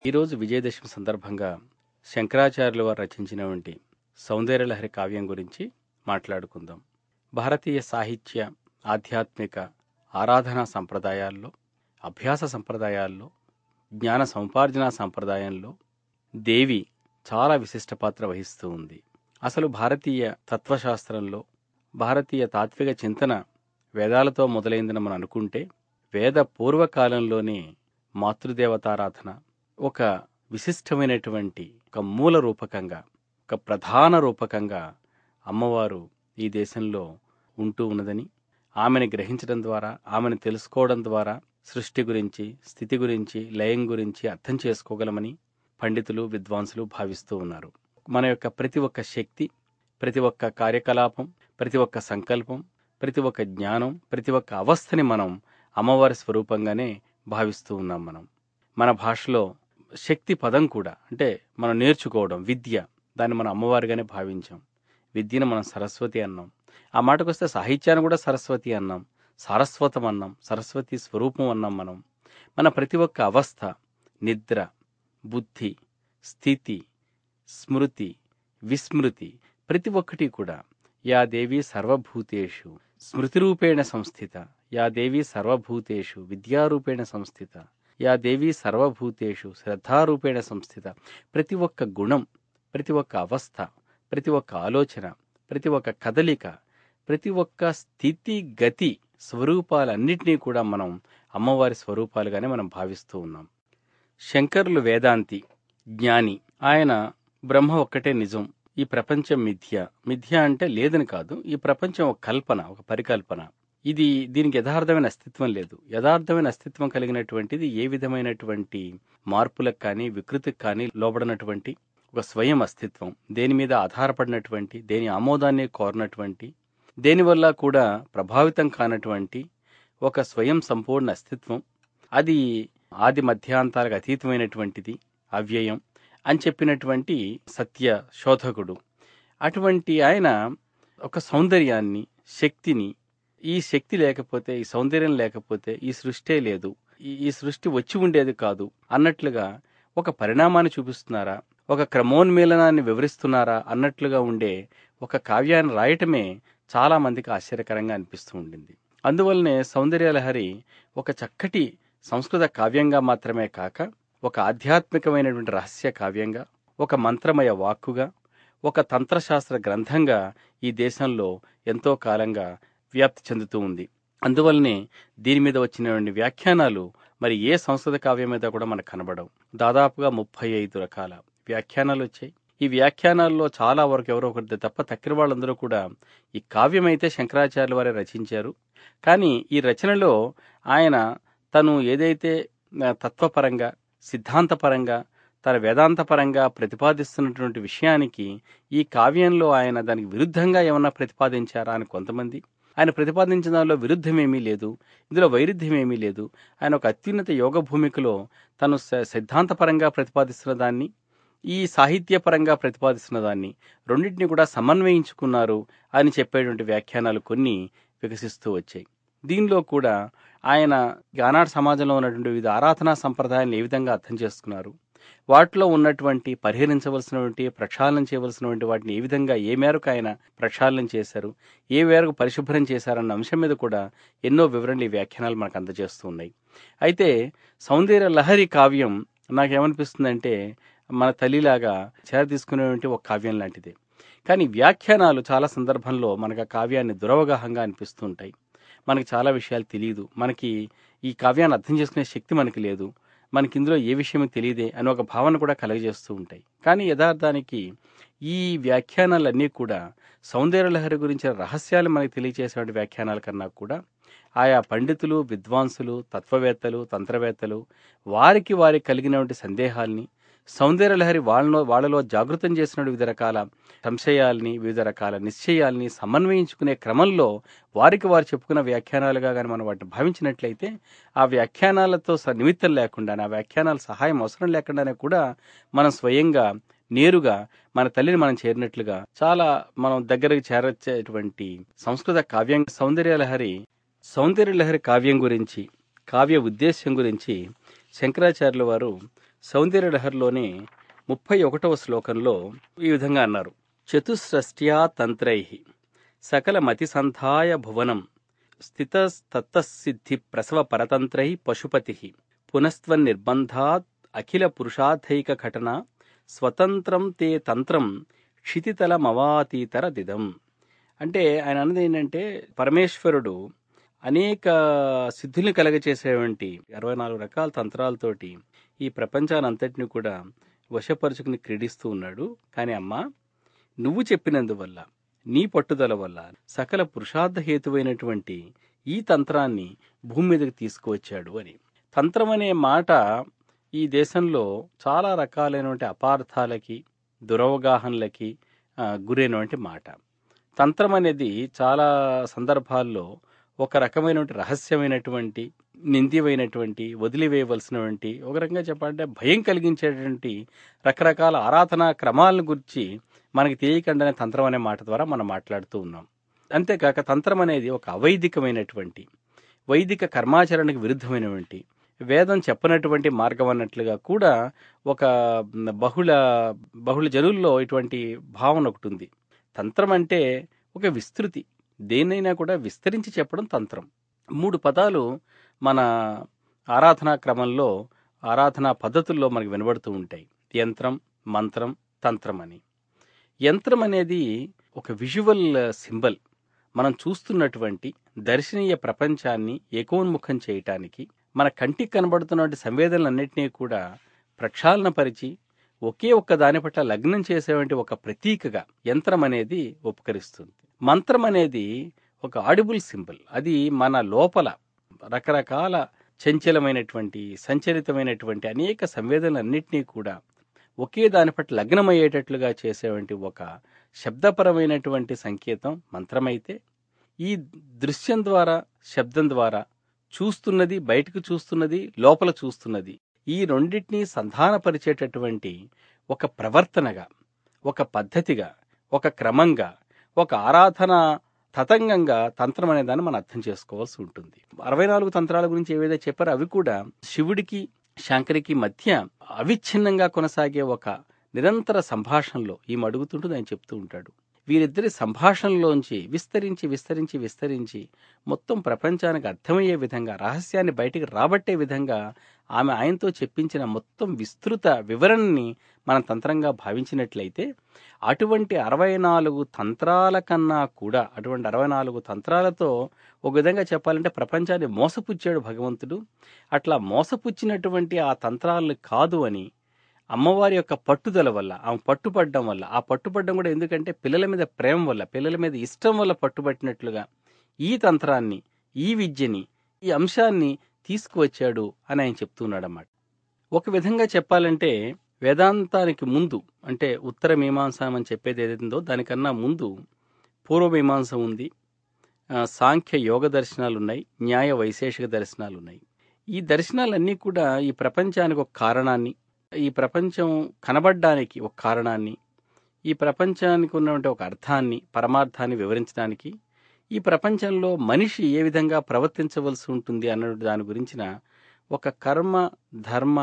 ఈరోజు విజయదశమి సందర్భంగా శంకరాచార్యుల వారు రచించినటువంటి సౌందర్యలహరి కావ్యం గురించి మాట్లాడుకుందాం భారతీయ సాహిత్య ఆధ్యాత్మిక ఆరాధనా సంప్రదాయాల్లో అభ్యాస సంప్రదాయాల్లో జ్ఞాన సముపార్జన సంప్రదాయంలో దేవి చాలా విశిష్ట పాత్ర వహిస్తూ ఉంది అసలు భారతీయ తత్వశాస్త్రంలో భారతీయ తాత్విక చింతన వేదాలతో మొదలైందని మనం అనుకుంటే వేద పూర్వకాలంలోనే మాతృదేవతారాధన ఒక విశిష్టమైనటువంటి ఒక మూల రూపకంగా ఒక ప్రధాన రూపకంగా అమ్మవారు ఈ దేశంలో ఉంటూ ఉన్నదని ఆమెను గ్రహించడం ద్వారా ఆమెను తెలుసుకోవడం ద్వారా సృష్టి గురించి స్థితి గురించి లయం గురించి అర్థం చేసుకోగలమని పండితులు విద్వాంసులు భావిస్తూ ఉన్నారు మన యొక్క ప్రతి ఒక్క శక్తి ప్రతి ఒక్క కార్యకలాపం ప్రతి ఒక్క సంకల్పం ప్రతి ఒక్క జ్ఞానం ప్రతి ఒక్క అవస్థని మనం అమ్మవారి స్వరూపంగానే భావిస్తూ ఉన్నాం మనం మన భాషలో శక్తి పదం కూడా అంటే మనం నేర్చుకోవడం విద్య దాన్ని మనం అమ్మవారిగానే భావించాం విద్యను మనం సరస్వతి అన్నాం ఆ మాటకు వస్తే సాహిత్యాన్ని కూడా సరస్వతి అన్నాం సారస్వతం అన్నాం సరస్వతి స్వరూపం అన్నాం మనం మన ప్రతి ఒక్క అవస్థ నిద్ర బుద్ధి స్థితి స్మృతి విస్మృతి ప్రతి ఒక్కటి కూడా యా దేవి సర్వభూతేషు స్మృతిరూపేణ సంస్థిత యా దేవి సర్వభూతేషు విద్యారూపేణ సంస్థిత యా దేవి సర్వభూతేషు శ్రద్ధారూపేణ సంస్థిత ప్రతి ఒక్క గుణం ప్రతి ఒక్క అవస్థ ప్రతి ఒక్క ఆలోచన ప్రతి ఒక్క కదలిక ప్రతి ఒక్క స్థితి గతి స్వరూపాలన్నింటినీ కూడా మనం అమ్మవారి స్వరూపాలుగానే మనం భావిస్తూ ఉన్నాం శంకరులు వేదాంతి జ్ఞాని ఆయన బ్రహ్మ ఒక్కటే నిజం ఈ ప్రపంచం మిథ్య మిథ్య అంటే లేదని కాదు ఈ ప్రపంచం ఒక కల్పన ఒక పరికల్పన ఇది దీనికి యథార్థమైన అస్తిత్వం లేదు యథార్థమైన అస్తిత్వం కలిగినటువంటిది ఏ విధమైనటువంటి మార్పులకు కానీ వికృతికి కానీ లోబడినటువంటి ఒక స్వయం అస్తిత్వం దేని మీద ఆధారపడినటువంటి దేని ఆమోదాన్ని కోరినటువంటి దేనివల్ల కూడా ప్రభావితం కానటువంటి ఒక స్వయం సంపూర్ణ అస్తిత్వం అది ఆది మధ్యాంతాలకు అతీతమైనటువంటిది అవ్యయం అని చెప్పినటువంటి సత్య శోధకుడు అటువంటి ఆయన ఒక సౌందర్యాన్ని శక్తిని ఈ శక్తి లేకపోతే ఈ సౌందర్యం లేకపోతే ఈ సృష్టే లేదు ఈ సృష్టి వచ్చి ఉండేది కాదు అన్నట్లుగా ఒక పరిణామాన్ని చూపిస్తున్నారా ఒక క్రమోన్మేళనాన్ని వివరిస్తున్నారా అన్నట్లుగా ఉండే ఒక కావ్యాన్ని రాయటమే చాలా మందికి ఆశ్చర్యకరంగా అనిపిస్తూ ఉండింది అందువల్లనే సౌందర్యలహరి ఒక చక్కటి సంస్కృత కావ్యంగా మాత్రమే కాక ఒక ఆధ్యాత్మికమైనటువంటి రహస్య కావ్యంగా ఒక మంత్రమయ వాక్కుగా ఒక తంత్రశాస్త్ర గ్రంథంగా ఈ దేశంలో ఎంతో కాలంగా వ్యాప్తి చెందుతూ ఉంది అందువల్లనే దీని మీద వచ్చినటువంటి వ్యాఖ్యానాలు మరి ఏ సంస్కృత కావ్యం మీద కూడా మనకు కనబడవు దాదాపుగా ముప్పై ఐదు రకాల వ్యాఖ్యానాలు వచ్చాయి ఈ వ్యాఖ్యానాల్లో చాలా వరకు ఎవరో ఒకటి తప్ప తక్కిన వాళ్ళందరూ కూడా ఈ కావ్యం అయితే శంకరాచార్యుల వారే రచించారు కానీ ఈ రచనలో ఆయన తను ఏదైతే తత్వపరంగా సిద్ధాంతపరంగా తన వేదాంతపరంగా ప్రతిపాదిస్తున్నటువంటి విషయానికి ఈ కావ్యంలో ఆయన దానికి విరుద్ధంగా ఏమన్నా ప్రతిపాదించారా అని కొంతమంది ఆయన ప్రతిపాదించిన దానిలో విరుద్ధమేమీ లేదు ఇందులో వైరుధ్యం ఏమీ లేదు ఆయన ఒక అత్యున్నత యోగ భూమికలో తను సిద్ధాంతపరంగా ప్రతిపాదిస్తున్న దాన్ని ఈ సాహిత్యపరంగా ప్రతిపాదిస్తున్న దాన్ని రెండింటిని కూడా సమన్వయించుకున్నారు అని చెప్పేటువంటి వ్యాఖ్యానాలు కొన్ని వికసిస్తూ వచ్చాయి దీనిలో కూడా ఆయన ఆనాడు సమాజంలో ఉన్నటువంటి వివిధ ఆరాధనా సంప్రదాయాలను ఏ విధంగా అర్థం చేసుకున్నారు వాటిలో ఉన్నటువంటి పరిహరించవలసినటువంటి ప్రక్షాళన చేయవలసినటువంటి వాటిని ఏ విధంగా ఏ మేరకు ఆయన ప్రక్షాళన చేశారు ఏ మేరకు పరిశుభ్రం చేశారన్న అంశం మీద కూడా ఎన్నో వివరణలు ఈ వ్యాఖ్యానాలు మనకు అందజేస్తూ ఉన్నాయి అయితే సౌందర్య లహరి కావ్యం నాకేమనిపిస్తుందంటే మన తల్లిలాగా చేర తీసుకునేటువంటి ఒక కావ్యం లాంటిదే కానీ వ్యాఖ్యానాలు చాలా సందర్భంలో మనకు ఆ కావ్యాన్ని దురవగాహంగా అనిపిస్తూ ఉంటాయి మనకి చాలా విషయాలు తెలియదు మనకి ఈ కావ్యాన్ని అర్థం చేసుకునే శక్తి మనకి లేదు మనకి ఇందులో ఏ విషయం తెలియదే అని ఒక భావన కూడా కలగజేస్తూ ఉంటాయి కానీ యథార్థానికి ఈ వ్యాఖ్యానాలన్నీ కూడా సౌందర్యలహరి గురించిన రహస్యాలు మనకి తెలియజేసే వ్యాఖ్యానాల కన్నా కూడా ఆయా పండితులు విద్వాంసులు తత్వవేత్తలు తంత్రవేత్తలు వారికి వారికి కలిగినటువంటి సందేహాల్ని సౌందర్యలహరి వాళ్ళలో వాళ్ళలో జాగృతం చేసిన వివిధ రకాల సంశయాల్ని వివిధ రకాల నిశ్చయాల్ని సమన్వయించుకునే క్రమంలో వారికి వారు చెప్పుకున్న వ్యాఖ్యానాలుగా కానీ మనం వాటిని భావించినట్లయితే ఆ వ్యాఖ్యానాలతో నిమిత్తం లేకుండా ఆ వ్యాఖ్యానాల సహాయం అవసరం లేకుండానే కూడా మనం స్వయంగా నేరుగా మన తల్లిని మనం చేరినట్లుగా చాలా మనం దగ్గరకు చేరొచ్చేటువంటి సంస్కృత కావ్యం సౌందర్యలహరి సౌందర్యలహరి కావ్యం గురించి కావ్య ఉద్దేశ్యం గురించి శంకరాచార్యుల వారు సౌందర్యలహరిలోని ముప్పై ఒకటవ శ్లోకంలో ఈ విధంగా అన్నారు చతుస్రష్ట్యా తంత్రై సకల మతిసంధాయ భువనం స్థితస్తత్సిద్ధి ప్రసవ పరతంత్రై పశుపతి పునస్త్వన్నిర్బంధాత్ అఖిల పురుషార్థైక ఘటన స్వతంత్రం తే తంత్రం క్షితితలమవాతీతర దిదం అంటే ఆయన అన్నది ఏంటంటే పరమేశ్వరుడు అనేక సిద్ధుల్ని కలగచేసేటువంటి అరవై నాలుగు రకాల తంత్రాలతోటి ఈ ప్రపంచాన్ని అంతటిని కూడా వశపరుచుకుని క్రీడిస్తూ ఉన్నాడు కానీ అమ్మ నువ్వు చెప్పినందువల్ల నీ పట్టుదల వల్ల సకల పురుషార్థ హేతువైనటువంటి ఈ తంత్రాన్ని భూమి మీదకి తీసుకువచ్చాడు అని తంత్రం అనే మాట ఈ దేశంలో చాలా రకాలైనటువంటి అపార్థాలకి దురవగాహనలకి ఆ, గురైనటువంటి మాట తంత్రం అనేది చాలా సందర్భాల్లో ఒక రకమైనటువంటి రహస్యమైనటువంటి నింద్యమైనటువంటి వదిలివేయవలసినటువంటి ఒక రకంగా చెప్పాలంటే భయం కలిగించేటువంటి రకరకాల ఆరాధనా క్రమాలను గురించి మనకి తెలియకుండానే తంత్రం అనే మాట ద్వారా మనం మాట్లాడుతూ ఉన్నాం అంతేకాక తంత్రం అనేది ఒక అవైదికమైనటువంటి వైదిక కర్మాచరణకు విరుద్ధమైనటువంటి వేదం చెప్పనటువంటి మార్గం అన్నట్లుగా కూడా ఒక బహుళ బహుళ జనుల్లో ఇటువంటి భావన ఒకటి ఉంది తంత్రం అంటే ఒక విస్తృతి దేన్నైనా కూడా విస్తరించి చెప్పడం తంత్రం మూడు పదాలు మన ఆరాధనా క్రమంలో ఆరాధనా పద్ధతుల్లో మనకు వినబడుతూ ఉంటాయి యంత్రం మంత్రం తంత్రం అని యంత్రం అనేది ఒక విజువల్ సింబల్ మనం చూస్తున్నటువంటి దర్శనీయ ప్రపంచాన్ని ఏకోన్ముఖం చేయటానికి మన కంటికి కనబడుతున్నటువంటి సంవేదనలన్నింటినీ కూడా ప్రక్షాళనపరిచి ఒకే ఒక్క దాని పట్ల లగ్నం చేసేటువంటి ఒక ప్రతీకగా యంత్రం అనేది ఉపకరిస్తుంది మంత్రం అనేది ఒక ఆడిబుల్ సింబల్ అది మన లోపల రకరకాల చంచలమైనటువంటి సంచలితమైనటువంటి అనేక సంవేదనలన్నింటినీ కూడా ఒకే దాని పట్ల లగ్నమయ్యేటట్లుగా చేసేటువంటి ఒక శబ్దపరమైనటువంటి సంకేతం మంత్రమైతే ఈ దృశ్యం ద్వారా శబ్దం ద్వారా చూస్తున్నది బయటకు చూస్తున్నది లోపల చూస్తున్నది ఈ రెండింటినీ సంధానపరిచేటటువంటి ఒక ప్రవర్తనగా ఒక పద్ధతిగా ఒక క్రమంగా ఒక ఆరాధన తతంగంగా తంత్రం అనే దాన్ని మనం అర్థం చేసుకోవాల్సి ఉంటుంది అరవై నాలుగు తంత్రాల గురించి ఏవైతే చెప్పారో అవి కూడా శివుడికి శంకరికి మధ్య అవిచ్ఛిన్నంగా కొనసాగే ఒక నిరంతర సంభాషణలో ఈమె అడుగుతుంటుంది ఆయన చెప్తూ ఉంటాడు వీరిద్దరి సంభాషణలోంచి విస్తరించి విస్తరించి విస్తరించి మొత్తం ప్రపంచానికి అర్థమయ్యే విధంగా రహస్యాన్ని బయటికి రాబట్టే విధంగా ఆమె ఆయనతో చెప్పించిన మొత్తం విస్తృత వివరణని మనం తంత్రంగా భావించినట్లయితే అటువంటి అరవై నాలుగు తంత్రాల కన్నా కూడా అటువంటి అరవై నాలుగు తంత్రాలతో ఒక విధంగా చెప్పాలంటే ప్రపంచాన్ని మోసపుచ్చాడు భగవంతుడు అట్లా మోసపుచ్చినటువంటి ఆ తంత్రాలను కాదు అని అమ్మవారి యొక్క పట్టుదల వల్ల ఆమె పట్టుపడడం వల్ల ఆ పట్టుపడడం కూడా ఎందుకంటే పిల్లల మీద ప్రేమ వల్ల పిల్లల మీద ఇష్టం వల్ల పట్టుబట్టినట్లుగా ఈ తంత్రాన్ని ఈ విద్యని ఈ అంశాన్ని తీసుకువచ్చాడు అని ఆయన చెప్తున్నాడు అన్నమాట ఒక విధంగా చెప్పాలంటే వేదాంతానికి ముందు అంటే ఉత్తర మీమాంస అని చెప్పేది ఏదైతుందో దానికన్నా ముందు పూర్వ మీమాంస ఉంది ఆ, సాంఖ్య యోగ దర్శనాలు ఉన్నాయి న్యాయ వైశేషిక దర్శనాలు ఉన్నాయి ఈ దర్శనాలన్నీ కూడా ఈ ప్రపంచానికి ఒక కారణాన్ని ఈ ప్రపంచం కనబడడానికి ఒక కారణాన్ని ఈ ప్రపంచానికి ఉన్నటువంటి ఒక అర్థాన్ని పరమార్థాన్ని వివరించడానికి ఈ ప్రపంచంలో మనిషి ఏ విధంగా ప్రవర్తించవలసి ఉంటుంది అన్న దాని గురించిన ఒక కర్మ ధర్మ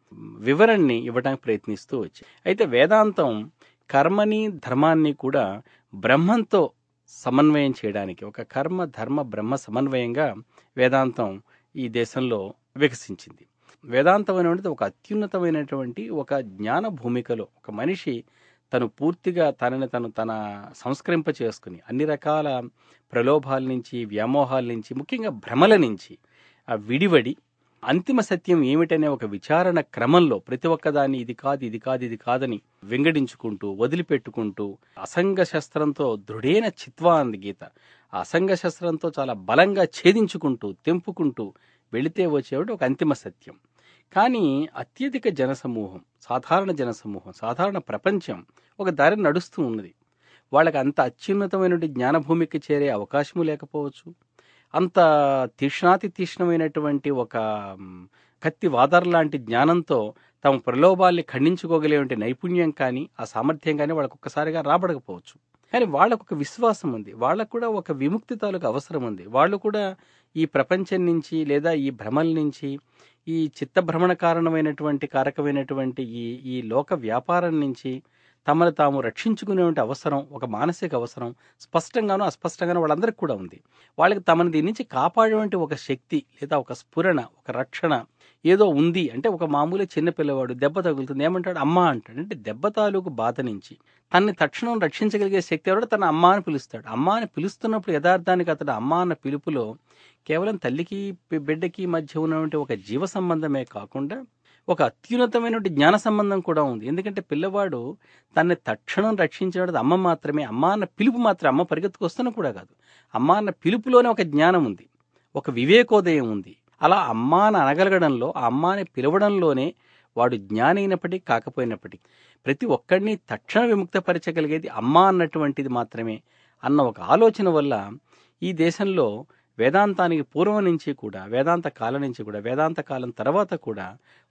వివరణని ఇవ్వడానికి ప్రయత్నిస్తూ వచ్చి అయితే వేదాంతం కర్మని ధర్మాన్ని కూడా బ్రహ్మంతో సమన్వయం చేయడానికి ఒక కర్మ ధర్మ బ్రహ్మ సమన్వయంగా వేదాంతం ఈ దేశంలో వికసించింది వేదాంతం అనేటువంటిది ఒక అత్యున్నతమైనటువంటి ఒక జ్ఞాన భూమికలో ఒక మనిషి తను పూర్తిగా తనని తను తన సంస్కరింప చేసుకుని అన్ని రకాల ప్రలోభాల నుంచి వ్యామోహాల నుంచి ముఖ్యంగా భ్రమల నుంచి ఆ విడివడి అంతిమ సత్యం ఏమిటనే ఒక విచారణ క్రమంలో ప్రతి ఒక్కదాన్ని ఇది కాదు ఇది కాదు ఇది కాదని వెంగడించుకుంటూ వదిలిపెట్టుకుంటూ అసంగ శస్త్రంతో దృఢైన చిత్వా అంది గీత ఆ అసంగ శస్త్రంతో చాలా బలంగా ఛేదించుకుంటూ తెంపుకుంటూ వెళితే వచ్చేవాడు ఒక అంతిమ సత్యం కానీ అత్యధిక జనసమూహం సాధారణ జనసమూహం సాధారణ ప్రపంచం ఒక దారి నడుస్తూ ఉన్నది వాళ్ళకి అంత అత్యున్నతమైనటువంటి జ్ఞానభూమికి చేరే అవకాశము లేకపోవచ్చు అంత తీక్ష్ణాతి తీక్ష్ణమైనటువంటి ఒక మ్, కత్తి వాదర్ లాంటి జ్ఞానంతో తమ ప్రలోభాల్ని ఖండించుకోగలిగే నైపుణ్యం కానీ ఆ సామర్థ్యం కానీ వాళ్ళకు ఒక్కసారిగా రాబడకపోవచ్చు కానీ వాళ్ళకు ఒక విశ్వాసం ఉంది వాళ్ళకు కూడా ఒక విముక్తి తాలూకు అవసరం ఉంది వాళ్ళు కూడా ఈ ప్రపంచం నుంచి లేదా ఈ భ్రమల నుంచి ఈ చిత్తభ్రమణ కారణమైనటువంటి కారకమైనటువంటి ఈ ఈ లోక వ్యాపారం నుంచి తమను తాము రక్షించుకునేటువంటి అవసరం ఒక మానసిక అవసరం స్పష్టంగానూ అస్పష్టంగానూ వాళ్ళందరికీ కూడా ఉంది వాళ్ళకి తమను దీని నుంచి కాపాడేటువంటి ఒక శక్తి లేదా ఒక స్ఫురణ ఒక రక్షణ ఏదో ఉంది అంటే ఒక మామూలు చిన్న పిల్లవాడు దెబ్బ తగులుతుంది ఏమంటాడు అమ్మ అంటాడు అంటే దెబ్బ తాలూకు బాధ నుంచి తనని తక్షణం రక్షించగలిగే శక్తి ఎవడో తన అమ్మ అని పిలుస్తాడు అమ్మ అని పిలుస్తున్నప్పుడు యథార్థానికి అతడు అమ్మ అన్న పిలుపులో కేవలం తల్లికి బి- బిడ్డకి మధ్య ఉన్నటువంటి ఒక జీవ సంబంధమే కాకుండా ఒక అత్యున్నతమైనటువంటి జ్ఞాన సంబంధం కూడా ఉంది ఎందుకంటే పిల్లవాడు తనని తక్షణం రక్షించడం అమ్మ మాత్రమే అమ్మ అన్న పిలుపు మాత్రం అమ్మ పరిగెత్తుకొస్తున్న కూడా కాదు అమ్మ అన్న పిలుపులోనే ఒక జ్ఞానం ఉంది ఒక వివేకోదయం ఉంది అలా అమ్మ అని అనగలగడంలో ఆ అమ్మ అని పిలవడంలోనే వాడు జ్ఞాని అయినప్పటికీ కాకపోయినప్పటికీ ప్రతి ఒక్కడిని తక్షణ విముక్తపరచగలిగేది అమ్మ అన్నటువంటిది మాత్రమే అన్న ఒక ఆలోచన వల్ల ఈ దేశంలో వేదాంతానికి పూర్వం నుంచి కూడా వేదాంత కాలం నుంచి కూడా వేదాంత కాలం తర్వాత కూడా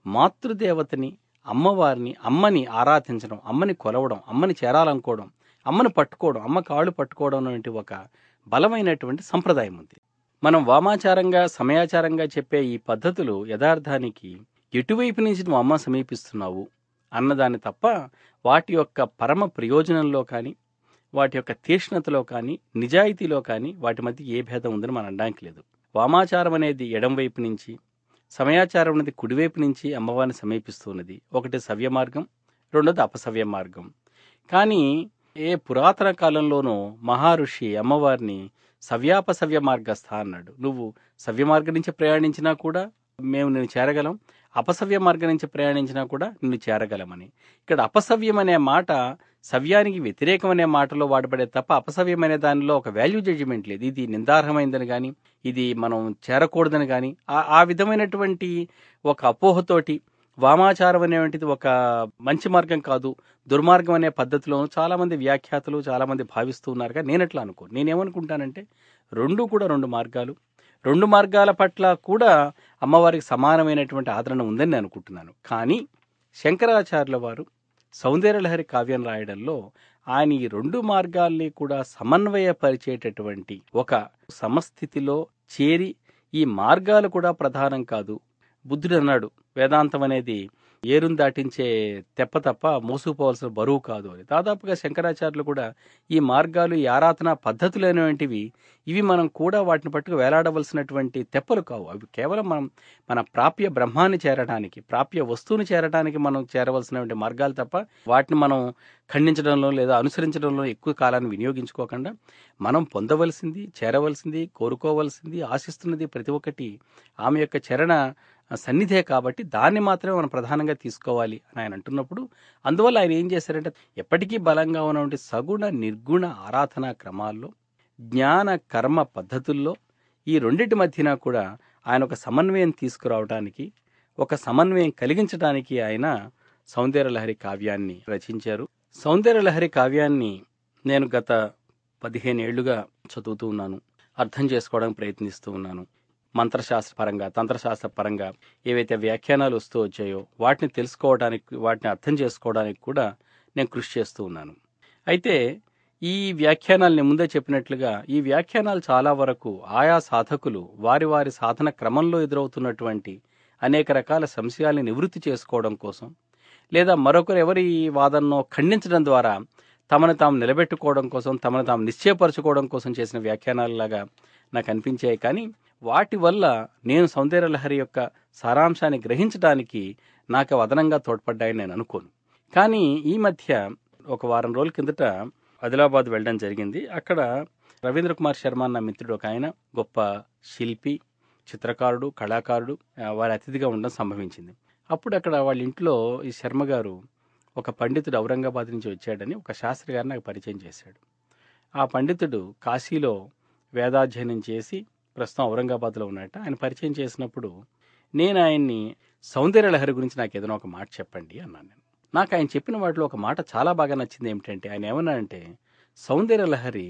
మాతృదేవతని అమ్మవారిని అమ్మని ఆరాధించడం అమ్మని కొలవడం అమ్మని చేరాలనుకోవడం అమ్మని పట్టుకోవడం అమ్మ కాళ్ళు పట్టుకోవడం అనేటి ఒక బలమైనటువంటి సంప్రదాయం ఉంది మనం వామాచారంగా సమయాచారంగా చెప్పే ఈ పద్ధతులు యథార్థానికి ఎటువైపు నుంచి నువ్వు అమ్మ సమీపిస్తున్నావు అన్నదాన్ని తప్ప వాటి యొక్క పరమ ప్రయోజనంలో కానీ వాటి యొక్క తీక్ష్ణతలో కానీ నిజాయితీలో కానీ వాటి మధ్య ఏ భేదం ఉందని మనం అనడానికి లేదు వామాచారం అనేది ఎడం వైపు నుంచి సమయాచారం అనేది కుడివైపు నుంచి అమ్మవారిని సమీపిస్తున్నది ఒకటి సవ్య మార్గం రెండోది అపసవ్య మార్గం కానీ ఏ పురాతన కాలంలోనూ మహర్షి అమ్మవారిని సవ్యాపసవ్య మార్గస్థ అన్నాడు నువ్వు సవ్య మార్గం నుంచి ప్రయాణించినా కూడా మేము నిన్ను చేరగలం అపసవ్య మార్గం నుంచి ప్రయాణించినా కూడా నిన్ను చేరగలమని ఇక్కడ అపసవ్యం అనే మాట సవ్యానికి వ్యతిరేకం అనే మాటలో వాడబడే తప్ప అపసవ్యం అనే దానిలో ఒక వాల్యూ జడ్జిమెంట్ లేదు ఇది నిందార్హమైందని కానీ ఇది మనం చేరకూడదని కానీ ఆ- ఆ విధమైనటువంటి ఒక అపోహతోటి వామాచారం అనేటువంటిది ఒక మంచి మార్గం కాదు దుర్మార్గం అనే పద్ధతిలోనూ చాలా మంది వ్యాఖ్యాతలు చాలా మంది భావిస్తూ ఉన్నారుగా నేను ఎట్లా అనుకో నేనేమనుకుంటానంటే రెండు కూడా రెండు మార్గాలు రెండు మార్గాల పట్ల కూడా అమ్మవారికి సమానమైనటువంటి ఆదరణ ఉందని నేను అనుకుంటున్నాను కానీ శంకరాచార్యుల వారు సౌందర్యలహరి కావ్యం రాయడంలో ఆయన ఈ రెండు మార్గాల్ని కూడా సమన్వయపరిచేటటువంటి ఒక సమస్థితిలో చేరి ఈ మార్గాలు కూడా ప్రధానం కాదు బుద్ధుడు అన్నాడు వేదాంతం అనేది ఏరుని దాటించే తెప్ప తప్ప మోసుకుపోవాల్సిన బరువు కాదు అని దాదాపుగా శంకరాచార్యులు కూడా ఈ మార్గాలు ఈ ఆరాధన పద్ధతులు అనేటువంటివి ఇవి మనం కూడా వాటిని పట్టుకు వేలాడవలసినటువంటి తెప్పలు కావు అవి కేవలం మనం మన ప్రాప్య బ్రహ్మాన్ని చేరడానికి ప్రాప్య వస్తువుని చేరడానికి మనం చేరవలసినటువంటి మార్గాలు తప్ప వాటిని మనం ఖండించడంలో లేదా అనుసరించడంలో ఎక్కువ కాలాన్ని వినియోగించుకోకుండా మనం పొందవలసింది చేరవలసింది కోరుకోవలసింది ఆశిస్తున్నది ప్రతి ఒక్కటి ఆమె యొక్క చరణ సన్నిధే కాబట్టి దాన్ని మాత్రమే మనం ప్రధానంగా తీసుకోవాలి అని ఆయన అంటున్నప్పుడు అందువల్ల ఆయన ఏం చేశారంటే ఎప్పటికీ బలంగా ఉన్నటువంటి సగుణ నిర్గుణ ఆరాధనా క్రమాల్లో జ్ఞాన కర్మ పద్ధతుల్లో ఈ రెండింటి మధ్యన కూడా ఆయన ఒక సమన్వయం తీసుకురావడానికి ఒక సమన్వయం కలిగించడానికి ఆయన సౌందర్యలహరి కావ్యాన్ని రచించారు సౌందర్యలహరి కావ్యాన్ని నేను గత పదిహేను ఏళ్లుగా చదువుతూ ఉన్నాను అర్థం చేసుకోవడానికి ప్రయత్నిస్తూ ఉన్నాను మంత్రశాస్త్ర పరంగా తంత్రశాస్త్ర పరంగా ఏవైతే వ్యాఖ్యానాలు వస్తూ వచ్చాయో వాటిని తెలుసుకోవడానికి వాటిని అర్థం చేసుకోవడానికి కూడా నేను కృషి చేస్తూ ఉన్నాను అయితే ఈ వ్యాఖ్యానాల్ని ముందే చెప్పినట్లుగా ఈ వ్యాఖ్యానాలు చాలా వరకు ఆయా సాధకులు వారి వారి సాధన క్రమంలో ఎదురవుతున్నటువంటి అనేక రకాల సంశయాల్ని నివృత్తి చేసుకోవడం కోసం లేదా మరొకరు ఎవరి వాదనను ఖండించడం ద్వారా తమను తాము నిలబెట్టుకోవడం కోసం తమను తాము నిశ్చయపరచుకోవడం కోసం చేసిన వ్యాఖ్యానాలలాగా నాకు అనిపించాయి కానీ వాటి వల్ల నేను సౌందర్యలహరి యొక్క సారాంశాన్ని గ్రహించడానికి నాకు అవి అదనంగా తోడ్పడ్డాయని నేను అనుకోను కానీ ఈ మధ్య ఒక వారం రోజుల కిందట ఆదిలాబాద్ వెళ్ళడం జరిగింది అక్కడ రవీంద్ర కుమార్ శర్మ అన్న మిత్రుడు ఒక ఆయన గొప్ప శిల్పి చిత్రకారుడు కళాకారుడు ఆ, వారి అతిథిగా ఉండడం సంభవించింది అప్పుడు అక్కడ వాళ్ళ ఇంట్లో ఈ శర్మ గారు ఒక పండితుడు ఔరంగాబాద్ నుంచి వచ్చాడని ఒక శాస్త్రి గారిని నాకు పరిచయం చేశాడు ఆ పండితుడు కాశీలో వేదాధ్యయనం చేసి ప్రస్తుతం ఔరంగాబాద్లో ఉన్నట్ట ఆయన పరిచయం చేసినప్పుడు నేను ఆయన్ని సౌందర్యలహరి గురించి నాకు ఏదైనా ఒక మాట చెప్పండి అన్నాను నేను నాకు ఆయన చెప్పిన వాటిలో ఒక మాట చాలా బాగా నచ్చింది ఏమిటంటే ఆయన ఏమన్నారంటే సౌందర్యలహరి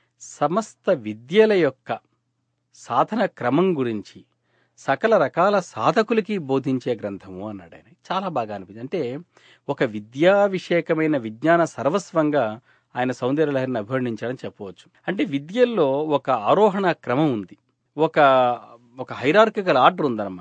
సమస్త విద్యల యొక్క సాధన క్రమం గురించి సకల రకాల సాధకులకి బోధించే గ్రంథము అన్నాడు ఆయన చాలా బాగా అనిపించింది అంటే ఒక విద్యా విషయకమైన విజ్ఞాన సర్వస్వంగా ఆయన సౌందర్యలహరిని అభివర్ణించాడని చెప్పవచ్చు అంటే విద్యల్లో ఒక ఆరోహణ క్రమం ఉంది ఒక ఒక హైరార్కికల్ ఆర్డర్ ఉందన్నమాట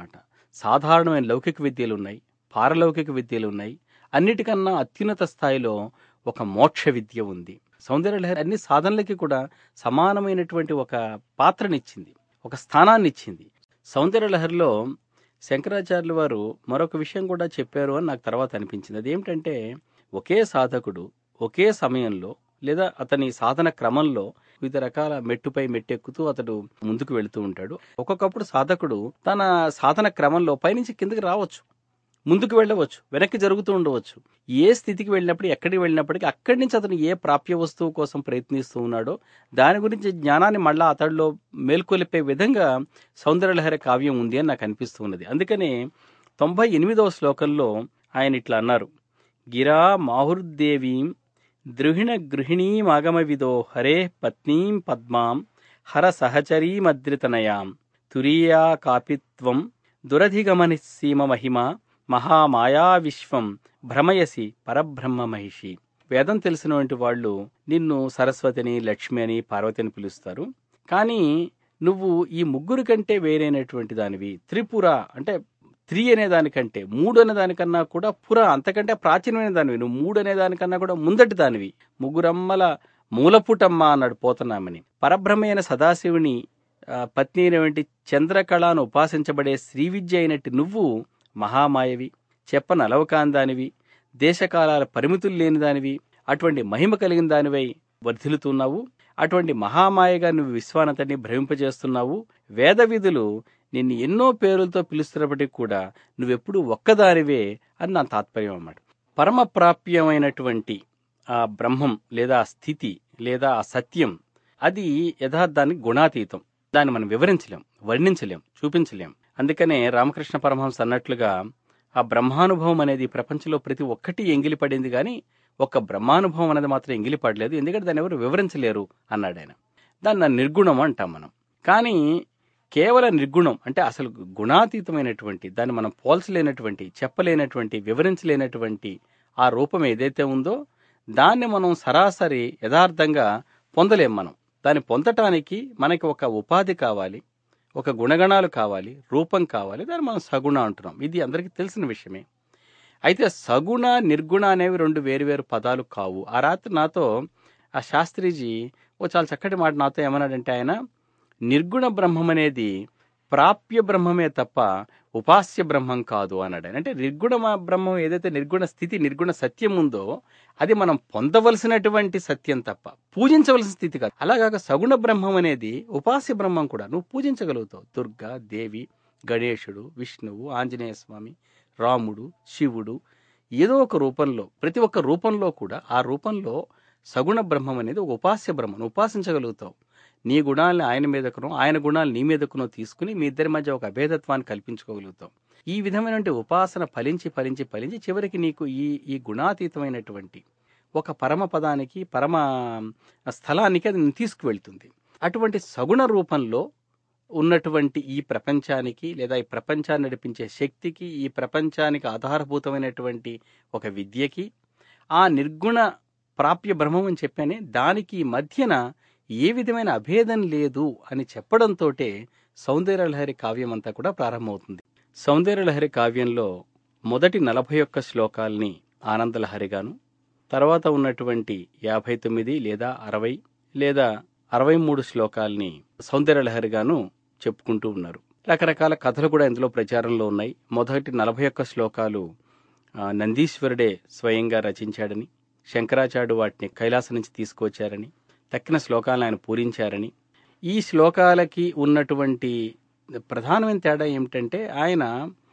సాధారణమైన లౌకిక విద్యలు ఉన్నాయి పారలౌకిక విద్యలు ఉన్నాయి అన్నిటికన్నా అత్యున్నత స్థాయిలో ఒక మోక్ష విద్య ఉంది సౌందర్యలహరి అన్ని సాధనలకి కూడా సమానమైనటువంటి ఒక పాత్రనిచ్చింది ఒక స్థానాన్ని ఇచ్చింది సౌందర్యలహరిలో శంకరాచార్యుల వారు మరొక విషయం కూడా చెప్పారు అని నాకు తర్వాత అనిపించింది అదేమిటంటే ఒకే సాధకుడు ఒకే సమయంలో లేదా అతని సాధన క్రమంలో వివిధ రకాల మెట్టుపై మెట్టెక్కుతూ అతడు ముందుకు వెళుతూ ఉంటాడు ఒక్కొక్కప్పుడు సాధకుడు తన సాధన క్రమంలో పైనుంచి కిందకి రావచ్చు ముందుకు వెళ్ళవచ్చు వెనక్కి జరుగుతూ ఉండవచ్చు ఏ స్థితికి వెళ్ళినప్పుడు ఎక్కడికి వెళ్ళినప్పటికీ అక్కడి నుంచి అతను ఏ ప్రాప్య వస్తువు కోసం ప్రయత్నిస్తూ ఉన్నాడో దాని గురించి జ్ఞానాన్ని మళ్ళా అతడిలో మేల్కొలిపే విధంగా సౌందర్యలహరి కావ్యం ఉంది అని నాకు అనిపిస్తూ ఉన్నది అందుకనే తొంభై ఎనిమిదవ శ్లోకంలో ఆయన ఇట్లా అన్నారు గిరా మాహుర్దేవీం ద్రుహిణ గృహిణీమాగమవిదో హరే పత్నీం పద్మాం హర సహచరీమద్రితనయాం తురీయా కాపిత్వం దురధిగమని సీమ మహిమ మహామాయా విశ్వం భ్రమయసి పరబ్రహ్మ మహిషి వేదం తెలిసినటువంటి వాళ్ళు నిన్ను సరస్వతిని లక్ష్మి అని పార్వతిని పిలుస్తారు కానీ నువ్వు ఈ ముగ్గురు కంటే వేరైనటువంటి దానివి త్రిపుర అంటే త్రీ అనే దానికంటే మూడు అనే దానికన్నా కూడా పుర అంతకంటే ప్రాచీనమైన దానివి నువ్వు మూడు అనే దానికన్నా కూడా ముందటి దానివి ముగ్గురమ్మల మూలపుటమ్మ అన్నాడు పోతనామని పరబ్రహ్మైన సదాశివుని ఆ, పత్ని అయినటువంటి చంద్రకళను ఉపాసించబడే శ్రీ విద్య అయినట్టు నువ్వు మహామాయవి చెప్పన అలవకాందానివి దేశకాలాల పరిమితులు లేని దానివి అటువంటి మహిమ కలిగిన దానివై వర్ధిల్లుతున్నావు అటువంటి మహామాయగా నువ్వు విశ్వానంతని భ్రమింపజేస్తున్నావు వేద విధులు నిన్ను ఎన్నో పేరులతో పిలుస్తున్నప్పటికీ కూడా నువ్వెప్పుడు ఒక్కదానివే అని నా తాత్పర్యం అన్నమాట పరమ ప్రాప్యమైనటువంటి ఆ బ్రహ్మం లేదా ఆ స్థితి లేదా ఆ సత్యం అది యథార్థానికి గుణాతీతం దాన్ని మనం వివరించలేం వర్ణించలేం చూపించలేం అందుకనే రామకృష్ణ పరమహంస అన్నట్లుగా ఆ బ్రహ్మానుభవం అనేది ఈ ప్రపంచంలో ప్రతి ఒక్కటి ఎంగిలిపడింది కానీ ఒక్క బ్రహ్మానుభవం అనేది మాత్రం ఎంగిలిపడలేదు ఎందుకంటే దాన్ని ఎవరు వివరించలేరు అన్నాడు ఆయన దాన్ని నా నిర్గుణం అంటాం మనం కానీ కేవల నిర్గుణం అంటే అసలు గుణాతీతమైనటువంటి దాన్ని మనం పోల్చలేనటువంటి చెప్పలేనటువంటి వివరించలేనటువంటి ఆ రూపం ఏదైతే ఉందో దాన్ని మనం సరాసరి యథార్థంగా పొందలేం మనం దాన్ని పొందటానికి మనకి ఒక ఉపాధి కావాలి ఒక గుణగణాలు కావాలి రూపం కావాలి దాన్ని మనం సగుణ అంటున్నాం ఇది అందరికీ తెలిసిన విషయమే అయితే సగుణ నిర్గుణ అనేవి రెండు వేరువేరు పదాలు కావు ఆ రాత్రి నాతో ఆ శాస్త్రిజీ ఓ చాలా చక్కటి మాట నాతో ఏమన్నాడంటే ఆయన నిర్గుణ బ్రహ్మం అనేది ప్రాప్య బ్రహ్మమే తప్ప ఉపాస్య బ్రహ్మం కాదు అన్నాడు ఆయన. అంటే నిర్గుణ బ్రహ్మం ఏదైతే నిర్గుణ స్థితి నిర్గుణ సత్యం ఉందో అది మనం పొందవలసినటువంటి సత్యం తప్ప పూజించవలసిన స్థితి కాదు అలాగాక సగుణ బ్రహ్మం అనేది ఉపాస్య బ్రహ్మం కూడా నువ్వు పూజించగలుగుతావు దుర్గా దేవి గణేశుడు విష్ణువు ఆంజనేయ స్వామి రాముడు శివుడు ఏదో ఒక రూపంలో ప్రతి ఒక్క రూపంలో కూడా ఆ రూపంలో సగుణ బ్రహ్మం అనేది ఒక ఉపాస్య బ్రహ్మం ఉపాసించగలుగుతావు నీ గుణాలను ఆయన మీదకునో ఆయన గుణాలు నీ మీదకునో తీసుకుని మీ ఇద్దరి మధ్య ఒక అభేదత్వాన్ని కల్పించుకోగలుగుతావు ఈ విధమైనటువంటి ఉపాసన ఫలించి ఫలించి ఫలించి చివరికి నీకు ఈ ఈ గుణాతీతమైనటువంటి ఒక పరమ పదానికి పరమ స్థలానికి అది నిన్ను తీసుకువెళ్తుంది అటువంటి సగుణ రూపంలో ఉన్నటువంటి ఈ ప్రపంచానికి లేదా ఈ ప్రపంచాన్ని నడిపించే శక్తికి ఈ ప్రపంచానికి ఆధారభూతమైనటువంటి ఒక విద్యకి ఆ నిర్గుణ ప్రాప్య బ్రహ్మం అని చెప్పానే దానికి మధ్యన ఏ విధమైన అభేదం లేదు అని చెప్పడంతో సౌందర్యలహరి కావ్యం అంతా కూడా ప్రారంభమవుతుంది సౌందర్యలహరి కావ్యంలో మొదటి నలభై ఒక్క శ్లోకాల్ని ఆనందలహరిగాను తర్వాత ఉన్నటువంటి యాభై తొమ్మిది లేదా అరవై లేదా అరవై మూడు శ్లోకాల్ని సౌందర్యలహరిగాను చెప్పుకుంటూ ఉన్నారు రకరకాల కథలు కూడా ఇందులో ప్రచారంలో ఉన్నాయి మొదటి నలభై ఒక్క శ్లోకాలు ఆ, నందీశ్వరుడే స్వయంగా రచించాడని శంకరాచార్యుడు వాటిని కైలాసం నుంచి తీసుకువచ్చారని తక్కిన శ్లోకాలను ఆయన పూరించారని ఈ శ్లోకాలకి ఉన్నటువంటి ప్రధానమైన తేడా ఏమిటంటే ఆయన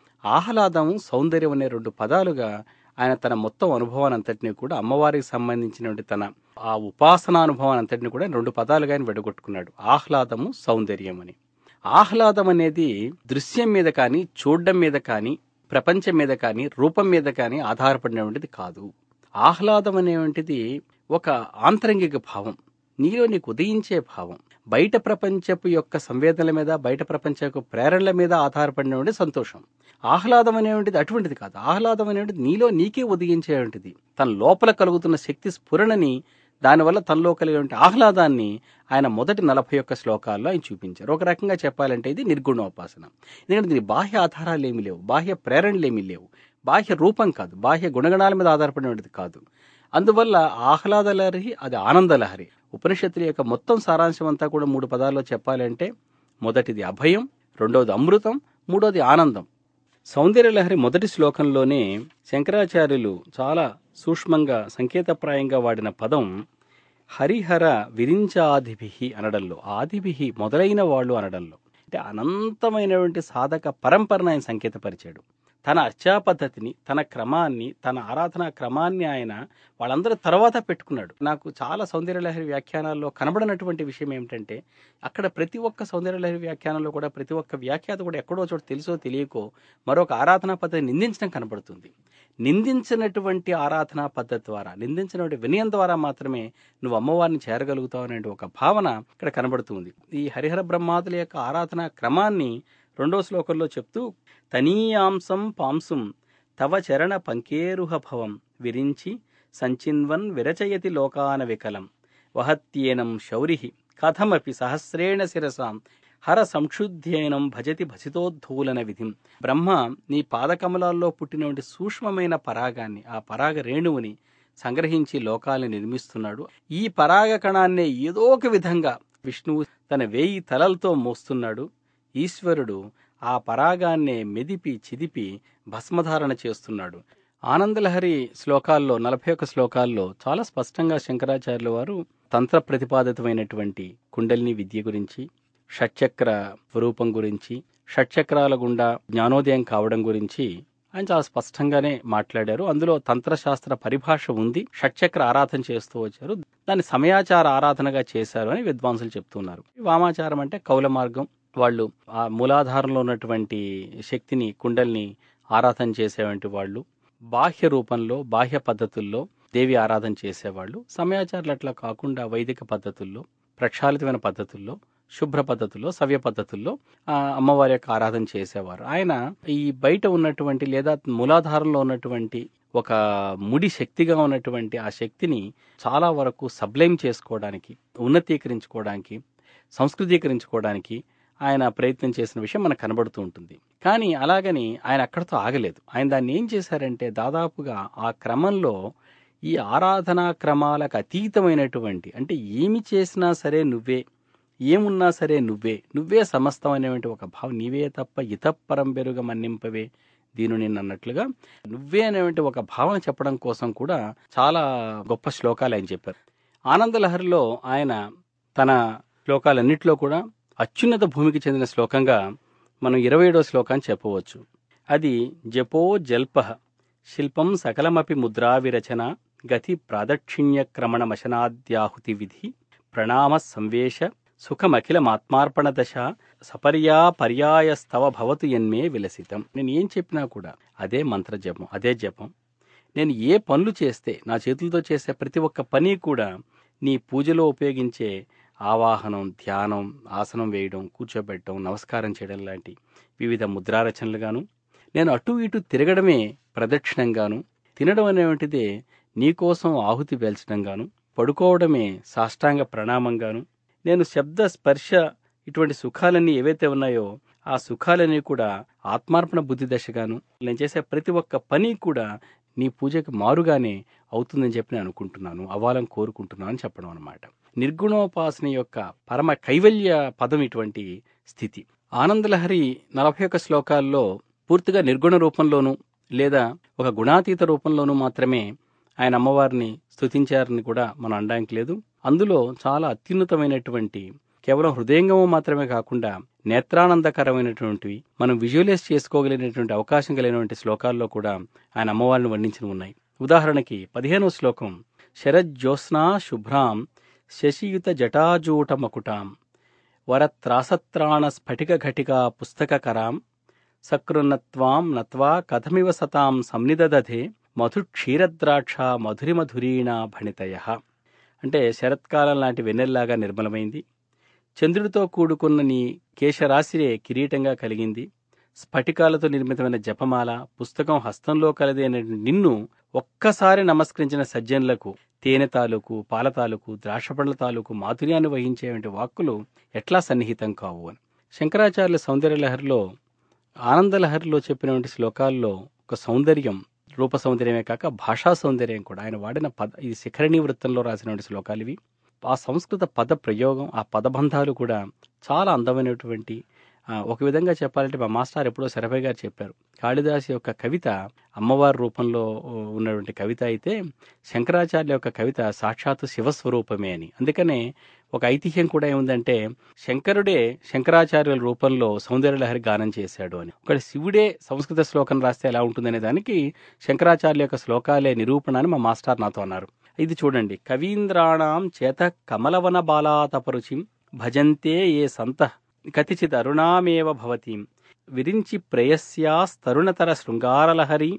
ఆహ్లాదం సౌందర్యం అనే రెండు పదాలుగా ఆయన తన మొత్తం అనుభవాన్ని అంతటిని కూడా అమ్మవారికి సంబంధించినటువంటి తన ఆ ఉపాసనానుభవాన్ని అంతటిని కూడా రెండు పదాలుగా ఆయన విడగొట్టుకున్నాడు ఆహ్లాదము సౌందర్యం అని ఆహ్లాదం అనేది దృశ్యం మీద కానీ చూడడం మీద కానీ ప్రపంచం మీద కానీ రూపం మీద కానీ ఆధారపడినటువంటిది కాదు ఆహ్లాదం అనేటువంటిది ఒక ఆంతరంగిక భావం నీలో నీకు ఉదయించే భావం బయట ప్రపంచపు యొక్క సంవేదనల మీద బయట ప్రపంచ యొక్క ప్రేరణల మీద ఆధారపడినటువంటి సంతోషం ఆహ్లాదం అనేటువంటిది అటువంటిది కాదు ఆహ్లాదం అనేటువంటిది నీలో నీకే ఉదయించేటువంటిది తన లోపల కలుగుతున్న శక్తి స్ఫురణని దానివల్ల తనలో కలిగిన ఆహ్లాదాన్ని ఆయన మొదటి నలభై ఒక్క శ్లోకాల్లో ఆయన చూపించారు ఒక రకంగా చెప్పాలంటే ఇది నిర్గుణోపాసన ఎందుకంటే దీని బాహ్య ఆధారాలు ఏమీ లేవు బాహ్య ప్రేరణలు ఏమీ లేవు బాహ్య రూపం కాదు బాహ్య గుణగణాల మీద ఆధారపడినది కాదు అందువల్ల ఆహ్లాద లహరి అది ఆనంద లహరి ఉపనిషత్తుల యొక్క మొత్తం సారాంశం అంతా కూడా మూడు పదాల్లో చెప్పాలంటే మొదటిది అభయం రెండవది అమృతం మూడవది ఆనందం సౌందర్య లహరి మొదటి శ్లోకంలోనే శంకరాచార్యులు చాలా సూక్ష్మంగా సంకేతప్రాయంగా వాడిన పదం హరిహర విరించాదిభి అనడంలో ఆదిభి మొదలైన వాళ్ళు అనడంలో అంటే అనంతమైనటువంటి సాధక పరంపరను ఆయన సంకేతపరిచాడు తన అర్చా పద్ధతిని తన క్రమాన్ని తన ఆరాధనా క్రమాన్ని ఆయన వాళ్ళందరూ తర్వాత పెట్టుకున్నాడు నాకు చాలా సౌందర్యలహరి వ్యాఖ్యానాల్లో కనబడినటువంటి విషయం ఏమిటంటే అక్కడ ప్రతి ఒక్క సౌందర్యలహరి వ్యాఖ్యానంలో కూడా ప్రతి ఒక్క వ్యాఖ్యాత కూడా ఎక్కడో చోట తెలుసో తెలియకో మరొక ఆరాధనా పద్ధతి నిందించడం కనబడుతుంది నిందించినటువంటి ఆరాధనా పద్ధతి ద్వారా నిందించినటువంటి వినయం ద్వారా మాత్రమే నువ్వు అమ్మవారిని చేరగలుగుతావు అనే ఒక భావన ఇక్కడ కనబడుతుంది ఈ హరిహర బ్రహ్మాదుల యొక్క ఆరాధనా క్రమాన్ని రెండో శ్లోకంలో చెప్తూ తనీయాంసం పాంసుం తవ చరణ పంకేరుహ భవం విరించి సంచిన్వన్ విరచయతి లోకాన వికలం వహత్యేనం శౌరి కథమపి సహస్రేణ శిరసాం హర సంక్షుధ్యయనం భజతి భసితోద్ధూలన విధిం బ్రహ్మ నీ పాదకమలాల్లో పుట్టినటువంటి సూక్ష్మమైన పరాగాన్ని ఆ పరాగ రేణువుని సంగ్రహించి లోకాలను నిర్మిస్తున్నాడు ఈ పరాగ కణాన్నే ఏదో ఒక విధంగా విష్ణువు తన వేయి తలలతో మోస్తున్నాడు ఈశ్వరుడు ఆ పరాగాన్నే మెదిపి చిదిపి భస్మధారణ చేస్తున్నాడు ఆనందలహరి శ్లోకాల్లో నలభై ఒక్క శ్లోకాల్లో చాలా స్పష్టంగా శంకరాచార్యుల వారు తంత్ర ప్రతిపాదితమైనటువంటి కుండలిని విద్య గురించి షట్చక్ర స్వరూపం గురించి షట్చక్రాల గుండా జ్ఞానోదయం కావడం గురించి ఆయన చాలా స్పష్టంగానే మాట్లాడారు అందులో తంత్రశాస్త్ర పరిభాష ఉంది షట్చక్ర ఆరాధన చేస్తూ వచ్చారు దాన్ని సమయాచార ఆరాధనగా చేశారు అని విద్వాంసులు చెప్తున్నారు వామాచారం అంటే కౌల మార్గం వాళ్ళు ఆ మూలాధారంలో ఉన్నటువంటి శక్తిని కుండల్ని ఆరాధన చేసేటువంటి వాళ్ళు బాహ్య రూపంలో బాహ్య పద్ధతుల్లో దేవి ఆరాధన చేసేవాళ్ళు సమయాచారాలు అట్లా కాకుండా వైదిక పద్ధతుల్లో ప్రక్షాళితమైన పద్ధతుల్లో శుభ్ర పద్ధతుల్లో సవ్య పద్ధతుల్లో ఆ అమ్మవారి యొక్క ఆరాధన చేసేవారు ఆయన ఈ బయట ఉన్నటువంటి లేదా మూలాధారంలో ఉన్నటువంటి ఒక ముడి శక్తిగా ఉన్నటువంటి ఆ శక్తిని చాలా వరకు సబ్లైమ్ చేసుకోవడానికి ఉన్నతీకరించుకోవడానికి సంస్కృతీకరించుకోవడానికి ఆయన ప్రయత్నం చేసిన విషయం మనకు కనబడుతూ ఉంటుంది కానీ అలాగని ఆయన అక్కడితో ఆగలేదు ఆయన దాన్ని ఏం చేశారంటే దాదాపుగా ఆ క్రమంలో ఈ ఆరాధనా క్రమాలకు అతీతమైనటువంటి అంటే ఏమి చేసినా సరే నువ్వే ఏమున్నా సరే నువ్వే నువ్వే సమస్తం అనేటువంటి ఒక భావం నీవే తప్ప ఇతప్పరం పెరుగ మన్నింపవే దీనిని అన్నట్లుగా నువ్వే అనేటువంటి ఒక భావన చెప్పడం కోసం కూడా చాలా గొప్ప శ్లోకాలు ఆయన చెప్పారు ఆనందలహరిలో ఆయన తన శ్లోకాలన్నింటిలో కూడా అత్యున్నత భూమికి చెందిన శ్లోకంగా మనం ఇరవై ఏడో శ్లోకాన్ని చెప్పవచ్చు అది జపో జల్ప శిల్పం సకలమపి ముద్రా విరచన గతి ప్రాదక్షిణ్యక్రమణమశనాద్యాహుతి విధి ప్రణామ సంవేశ సుఖమఖిలమాత్మార్పణ దశ సపర్యా పర్యాయస్తవ భవతు ఎన్మే విలసితం నేను ఏం చెప్పినా కూడా అదే మంత్ర జపం అదే జపం నేను ఏ పనులు చేస్తే నా చేతులతో చేసే ప్రతి ఒక్క పని కూడా నీ పూజలో ఉపయోగించే ఆవాహనం ధ్యానం ఆసనం వేయడం కూర్చోబెట్టడం నమస్కారం చేయడం లాంటి వివిధ ముద్రారచనలుగాను నేను అటు ఇటు తిరగడమే ప్రదక్షిణంగాను తినడం అనేటువంటిదే నీకోసం ఆహుతి పేల్చడంగాను పడుకోవడమే సాష్టాంగ ప్రణామంగాను నేను శబ్ద స్పర్శ ఇటువంటి సుఖాలన్నీ ఏవైతే ఉన్నాయో ఆ సుఖాలన్నీ కూడా ఆత్మార్పణ బుద్ధి దశగాను నేను చేసే ప్రతి ఒక్క పని కూడా నీ పూజకి మారుగానే అవుతుందని చెప్పి నేను అనుకుంటున్నాను అవ్వాలని కోరుకుంటున్నాను అని చెప్పడం అనమాట నిర్గుణోపాసన యొక్క పరమ కైవల్య పదం ఇటువంటి స్థితి ఆనందలహరి నలభై ఒక్క శ్లోకాల్లో పూర్తిగా నిర్గుణ రూపంలోనూ లేదా ఒక గుణాతీత రూపంలోనూ మాత్రమే ఆయన అమ్మవారిని స్తుతించారని కూడా మనం అనడానికి లేదు అందులో చాలా అత్యున్నతమైనటువంటి కేవలం హృదయంగము మాత్రమే కాకుండా నేత్రానందకరమైనటువంటివి మనం విజువలైజ్ చేసుకోగలిగినటువంటి అవకాశం కలిగినటువంటి శ్లోకాల్లో కూడా ఆయన అమ్మవారిని వర్ణించిన ఉన్నాయి ఉదాహరణకి పదిహేనవ శ్లోకం శరజ్యోత్స్నా శుభ్రాం శశియుత జటాజూట మకుటాం వరత్రాసత్రాణ స్ఫటిక ఘటికా పుస్తకకరాం సకృన్నత్వాం నత్వా కథమివ సతాం సంనిదధే మధు క్షీరద్రాక్ష మధురిమధురీణ భణితయ అంటే శరత్కాలం లాంటి వెన్నెల్లాగా నిర్మలమైంది చంద్రుడితో కూడుకున్న నీ కేశరాశిరే కిరీటంగా కలిగింది స్ఫటికాలతో నిర్మితమైన జపమాల పుస్తకం హస్తంలో కలది అనే నిన్ను ఒక్కసారి నమస్కరించిన సజ్జనులకు తేనె తాలూకు పాల తాలూకు ద్రాక్షపండ్ల తాలూకు మాధుర్యాన్ని వహించేటువంటి వాక్కులు ఎట్లా సన్నిహితం కావు అని శంకరాచార్యుల సౌందర్యలహరిలో ఆనందలహరిలో చెప్పినటువంటి శ్లోకాల్లో ఒక సౌందర్యం రూప సౌందర్యమే కాక భాషా సౌందర్యం కూడా ఆయన వాడిన పద ఇది శిఖరణీ వృత్తంలో రాసినటువంటి శ్లోకాలు ఇవి ఆ సంస్కృత పద ప్రయోగం ఆ పదబంధాలు కూడా చాలా అందమైనటువంటి ఆ, ఒక విధంగా చెప్పాలంటే మా మాస్టర్ ఎప్పుడో శరభయ్య గారు చెప్పారు కాళిదాసు యొక్క కవిత అమ్మవారి రూపంలో ఉన్నటువంటి కవిత అయితే శంకరాచార్య యొక్క కవిత సాక్షాత్తు శివస్వరూపమే అని అందుకనే ఒక ఐతిహ్యం కూడా ఏముందంటే శంకరుడే శంకరాచార్యుల రూపంలో సౌందర్యలహరి గానం చేశాడు అని ఒక శివుడే సంస్కృత శ్లోకం రాస్తే ఎలా ఉంటుందనే దానికి శంకరాచార్య యొక్క శ్లోకాలే నిరూపణ అని మా మాస్టర్ నాతో అన్నారు ఇది చూడండి కవీంద్రాణం చేత కమలవన బాలాతపరుచిం భజంతే ఏ సంత కతిచిత్ అరుణామేవ భవతీం విరించి ప్రేయస్యాస్తరుణతర శృంగారలహరి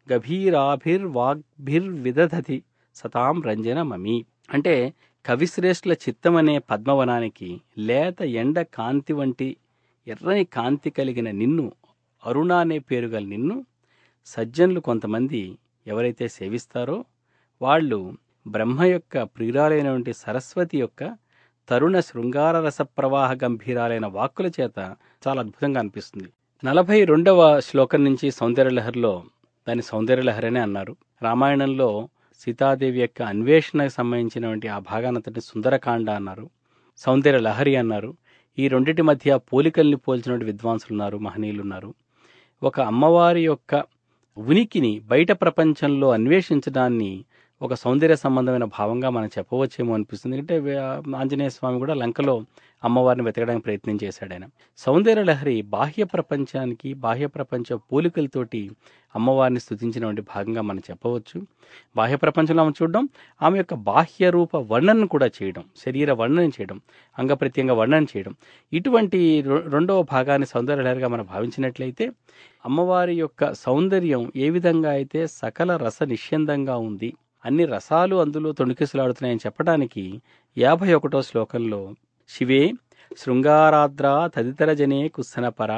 గభీరాభిర్వాగ్భిర్విదధతి సతాం రంజనమమి అంటే కవిశ్రేష్ఠుల చిత్తం అనే పద్మవనానికి లేత ఎండ కాంతి వంటి ఎర్రని కాంతి కలిగిన నిన్ను అరుణ అనే పేరు గల నిన్ను సజ్జనులు కొంతమంది ఎవరైతే సేవిస్తారో వాళ్ళు బ్రహ్మ యొక్క ప్రియురాలైనటువంటి సరస్వతి యొక్క తరుణ శృంగార రస ప్రవాహ గంభీరాలైన వాక్కుల చేత చాలా అద్భుతంగా అనిపిస్తుంది నలభై రెండవ శ్లోకం నుంచి సౌందర్యలహరిలో దాని సౌందర్యలహరి అని అన్నారు రామాయణంలో సీతాదేవి యొక్క అన్వేషణకు సంబంధించినటువంటి ఆ భాగానంతటి సుందరకాండ అన్నారు సౌందర్య లహరి అన్నారు ఈ రెండింటి మధ్య పోలికల్ని పోల్చినటువంటి విద్వాంసులు ఉన్నారు మహనీయులు ఉన్నారు ఒక అమ్మవారి యొక్క ఉనికిని బయట ప్రపంచంలో అన్వేషించడాన్ని ఒక సౌందర్య సంబంధమైన భావంగా మనం చెప్పవచ్చేమో అనిపిస్తుంది అంటే ఆంజనేయ స్వామి కూడా లంకలో అమ్మవారిని వెతకడానికి ప్రయత్నం చేశాడు ఆయన సౌందర్య లహరి బాహ్య ప్రపంచానికి బాహ్య ప్రపంచ పోలికలతోటి అమ్మవారిని స్థుతించినటువంటి భాగంగా మనం చెప్పవచ్చు బాహ్య ప్రపంచంలో ఆమె చూడడం ఆమె యొక్క బాహ్య రూప వర్ణన కూడా చేయడం శరీర వర్ణన చేయడం అంగప్రత్యంగ వర్ణన చేయడం ఇటువంటి రె- రెండవ భాగాన్ని సౌందర్య లహరిగా మనం భావించినట్లయితే అమ్మవారి యొక్క సౌందర్యం ఏ విధంగా అయితే సకల రస నిశ్యందంగా ఉంది అన్ని రసాలు అందులో తొణికిసలాడుతున్నాయని చెప్పడానికి యాభై ఒకటో శ్లోకంలో శివే శృంగారాద్ర తదితర జనే కుస్సనపర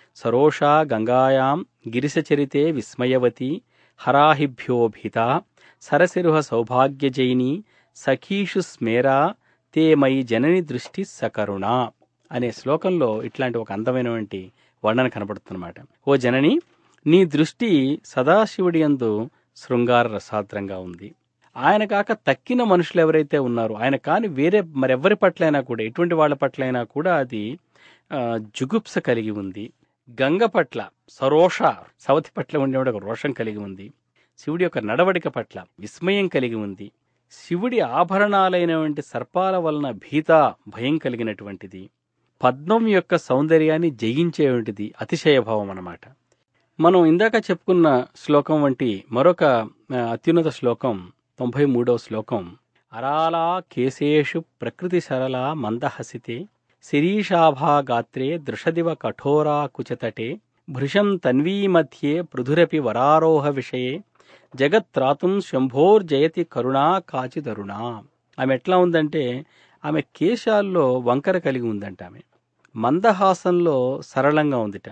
సరోషా గంగాయాం గిరిశచరితే విస్మయవతి హరాహిభ్యోభిత సరసిరుహ సౌభాగ్యజైని సఖీషు స్మేరా తే మయి జనని దృష్టి సకరుణ అనే శ్లోకంలో ఇట్లాంటి ఒక అందమైనటువంటి వర్ణన కనబడుతుందన్నమాట ఓ జనని నీ దృష్టి సదాశివుడి యందు శృంగార రసాద్రంగా ఉంది ఆయన కాక తక్కిన మనుషులు ఎవరైతే ఉన్నారో ఆయన కాని వేరే మరెవ్వరి పట్లైనా కూడా ఎటువంటి వాళ్ళ పట్లైనా కూడా అది ఆ, జుగుప్స కలిగి ఉంది గంగ పట్ల సరోష సవతి పట్ల ఉండేవాడు ఒక రోషం కలిగి ఉంది శివుడి యొక్క నడవడిక పట్ల విస్మయం కలిగి ఉంది శివుడి ఆభరణాలైనటువంటి సర్పాల వలన భీత భయం కలిగినటువంటిది పద్మం యొక్క సౌందర్యాన్ని జయించేటువంటిది అతిశయభావం అన్నమాట మనం ఇందాక చెప్పుకున్న శ్లోకం వంటి మరొక ఆ, అత్యున్నత శ్లోకం తొంభై మూడవ శ్లోకం అరాలా కేశేషు ప్రకృతి సరళ మందహసితే శిరీషాభా గాత్రే దృషదివ కఠోరా కుచతటే భృశం తన్వీ మధ్యే పృథురపి వరారోహ విషయే జగత్రాతుం శంభోర్జయతి కరుణా కాచిదరుణా ఆమె ఎట్లా ఉందంటే ఆమె కేశాల్లో వంకర కలిగి ఉందంట ఆమె మందహాసంలో సరళంగా ఉందిట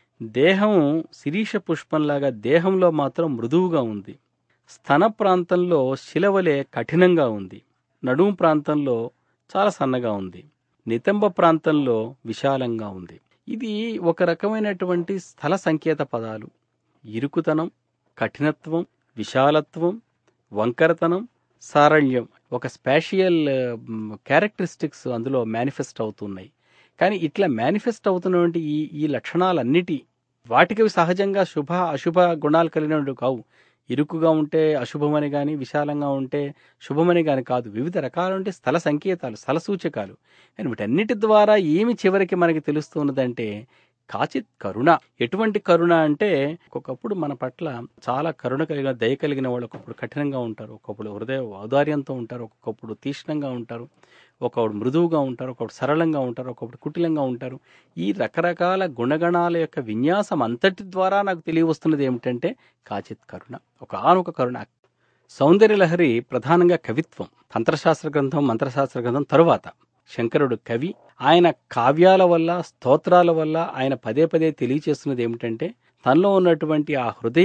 దేహం శిరీష పుష్పంలాగా దేహంలో మాత్రం మృదువుగా ఉంది స్తన ప్రాంతంలో శిలవలే కఠినంగా ఉంది నడుము ప్రాంతంలో చాలా సన్నగా ఉంది నితంబ ప్రాంతంలో విశాలంగా ఉంది ఇది ఒక రకమైనటువంటి స్థల సంకేత పదాలు ఇరుకుతనం కఠినత్వం విశాలత్వం వంకరతనం సారళ్యం ఒక స్పాషియల్ క్యారెక్టరిస్టిక్స్ అందులో మేనిఫెస్ట్ అవుతున్నాయి కానీ ఇట్లా మేనిఫెస్ట్ అవుతున్నటువంటి ఈ ఈ లక్షణాలన్నిటి వాటికి సహజంగా శుభ అశుభ గుణాలు కలిగినవి కావు ఇరుకుగా ఉంటే అశుభమని కానీ విశాలంగా ఉంటే శుభమని కానీ కాదు వివిధ రకాలంటే స్థల సంకేతాలు స్థల సూచకాలు కానీ వీటన్నిటి ద్వారా ఏమి చివరికి మనకి తెలుస్తున్నదంటే కాచిత్ కరుణ ఎటువంటి కరుణ అంటే ఒక్కొక్కప్పుడు మన పట్ల చాలా కరుణ కలిగిన దయ కలిగిన వాళ్ళు ఒక్కొక్కడు కఠినంగా ఉంటారు ఒక్కొక్కడు హృదయ ఔదార్యంతో ఉంటారు ఒక్కొక్కడు తీక్ష్ణంగా ఉంటారు ఒకప్పుడు మృదువుగా ఉంటారు ఒకప్పుడు సరళంగా ఉంటారు ఒకప్పుడు కుటిలంగా ఉంటారు ఈ రకరకాల గుణగణాల యొక్క విన్యాసం అంతటి ద్వారా నాకు తెలియవస్తున్నది ఏమిటంటే కాచిత్ కరుణ ఒక ఆనొక కరుణ సౌందర్యలహరి ప్రధానంగా కవిత్వం తంత్రశాస్త్ర గ్రంథం మంత్రశాస్త్ర గ్రంథం తరువాత శంకరుడు కవి ఆయన కావ్యాల వల్ల స్తోత్రాల వల్ల ఆయన పదే పదే తెలియచేస్తున్నది ఏమిటంటే తనలో ఉన్నటువంటి ఆ హృదయ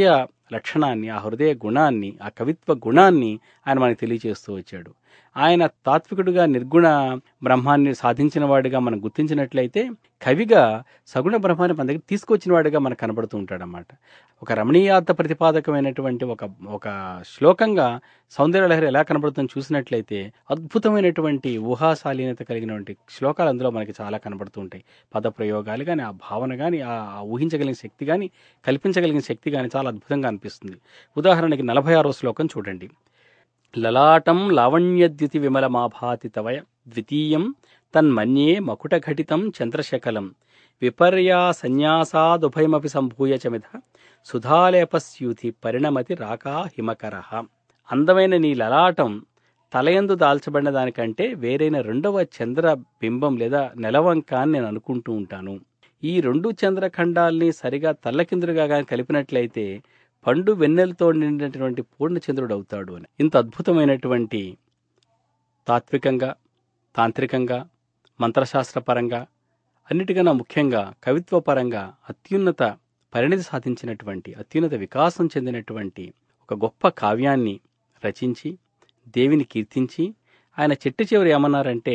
లక్షణాన్ని ఆ హృదయ గుణాన్ని ఆ కవిత్వ గుణాన్ని ఆయన మనకు తెలియజేస్తూ వచ్చాడు ఆయన తాత్వికుడిగా నిర్గుణ బ్రహ్మాన్ని సాధించిన వాడిగా మనం గుర్తించినట్లయితే కవిగా సగుణ బ్రహ్మాన్ని మన దగ్గర తీసుకొచ్చిన వాడిగా మనకు కనబడుతూ ఉంటాడన్నమాట ఒక రమణీయార్థ ప్రతిపాదకమైనటువంటి ఒక ఒక శ్లోకంగా సౌందర్యలహరి ఎలా కనబడుతుందో చూసినట్లయితే అద్భుతమైనటువంటి ఊహాశాలీనత కలిగినటువంటి శ్లోకాలు అందులో మనకి చాలా కనబడుతూ ఉంటాయి పదప్రయోగాలు కానీ ఆ భావన కానీ ఆ ఆ ఊహించగలిగిన శక్తి కానీ కల్పించగలిగిన శక్తి కానీ చాలా అద్భుతంగా అనిపిస్తుంది ఉదాహరణకి నలభై ఆరో శ్లోకం చూడండి లలాటం లావణ్యద్యుతి విమలమాభాతి తవయ ద్వితీయం తన్మన్యే మకుటఘటితం చంద్రశకలం విపర్యా సన్యాసాదుభయమపి సంభూయ చమిధ సుధాలేపస్యూతి పరిణమతి రాకా హిమకర అందమైన నీ లలాటం తలయందు దాల్చబడిన దానికంటే వేరైన రెండవ చంద్ర బింబం లేదా నెలవంక అని నేను అనుకుంటూ ఉంటాను ఈ రెండు చంద్రఖండాల్ని సరిగా తల్లకిందులుగా కానీ కలిపినట్లయితే పండు వెన్నెలతో నిండినటువంటి పూర్ణచంద్రుడు అవుతాడు అని ఇంత అద్భుతమైనటువంటి తాత్వికంగా తాంత్రికంగా మంత్రశాస్త్రపరంగా అన్నిటికన్నా ముఖ్యంగా కవిత్వపరంగా అత్యున్నత పరిణితి సాధించినటువంటి అత్యున్నత వికాసం చెందినటువంటి ఒక గొప్ప కావ్యాన్ని రచించి దేవిని కీర్తించి ఆయన చెట్టు చివరి ఏమన్నారంటే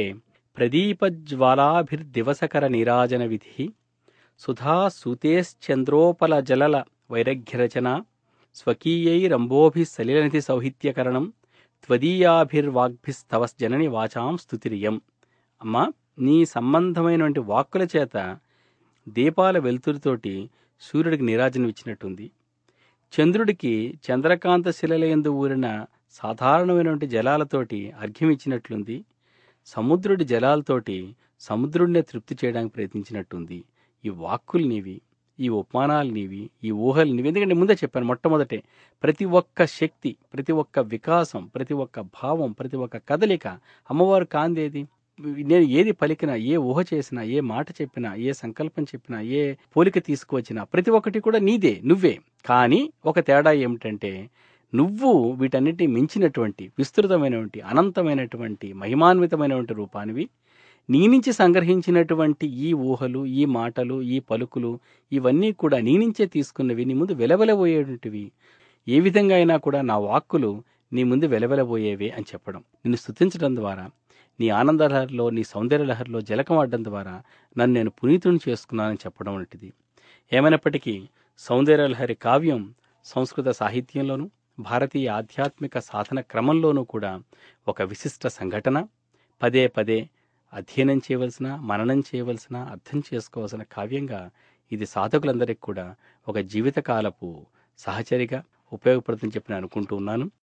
ప్రదీపజ్వాలాభిర్దివసకర నీరాజన విధి సుధా సూతేశ్చంద్రోపల జలల వైరగ్యరచన స్వకీయైరంబోభి సలిలనిధి సౌహిత్యకరణం త్వదీయాభిర్వాగ్భిస్తవ జనని వాచాం స్తుతిరియం అమ్మా నీ సంబంధమైనటువంటి వాక్కుల చేత దీపాల వెలుతురుతోటి సూర్యుడికి నీరాజనం ఇచ్చినట్టుంది చంద్రుడికి చంద్రకాంత శిలలయందు ఊరిన సాధారణమైనటువంటి జలాలతోటి అర్ఘ్యం ఇచ్చినట్లుంది సముద్రుడి జలాలతోటి సముద్రుడినే తృప్తి చేయడానికి ప్రయత్నించినట్టుంది ఈ వాక్కులు నీవి ఈ ఉపమానాలు నీవి ఈ ఊహలు నీవి ఎందుకంటే ముందే చెప్పాను మొట్టమొదటే ప్రతి ఒక్క శక్తి ప్రతి ఒక్క వికాసం ప్రతి ఒక్క భావం ప్రతి ఒక్క కదలిక అమ్మవారు కాందేది నేను ఏది పలికినా ఏ ఊహ చేసినా ఏ మాట చెప్పినా ఏ సంకల్పం చెప్పినా ఏ పోలిక తీసుకువచ్చినా ప్రతి ఒక్కటి కూడా నీదే నువ్వే కానీ ఒక తేడా ఏమిటంటే నువ్వు వీటన్నిటి మించినటువంటి విస్తృతమైనటువంటి అనంతమైనటువంటి మహిమాన్వితమైనటువంటి రూపానివి నీ నుంచి సంగ్రహించినటువంటి ఈ ఊహలు ఈ మాటలు ఈ పలుకులు ఇవన్నీ కూడా నీ నుంచే తీసుకున్నవి నీ ముందు వెలవెలబోయేటువంటివి ఏ విధంగా అయినా కూడా నా వాక్కులు నీ ముందు వెలవెలబోయేవే అని చెప్పడం నిన్ను స్తుతించడం ద్వారా నీ ఆనందలహరిలో నీ సౌందర్యలహరిలో జలకమాడడం ద్వారా నన్ను నేను పునీతుని చేసుకున్నానని చెప్పడం వంటిది ఏమైనప్పటికీ సౌందర్యలహరి కావ్యం సంస్కృత సాహిత్యంలోనూ భారతీయ ఆధ్యాత్మిక సాధన క్రమంలోనూ కూడా ఒక విశిష్ట సంఘటన పదే పదే అధ్యయనం చేయవలసిన మననం చేయవలసిన అర్థం చేసుకోవాల్సిన కావ్యంగా ఇది సాధకులందరికీ కూడా ఒక జీవితకాలపు సహచరిగా ఉపయోగపడుతుందని చెప్పి నేను అనుకుంటూ ఉన్నాను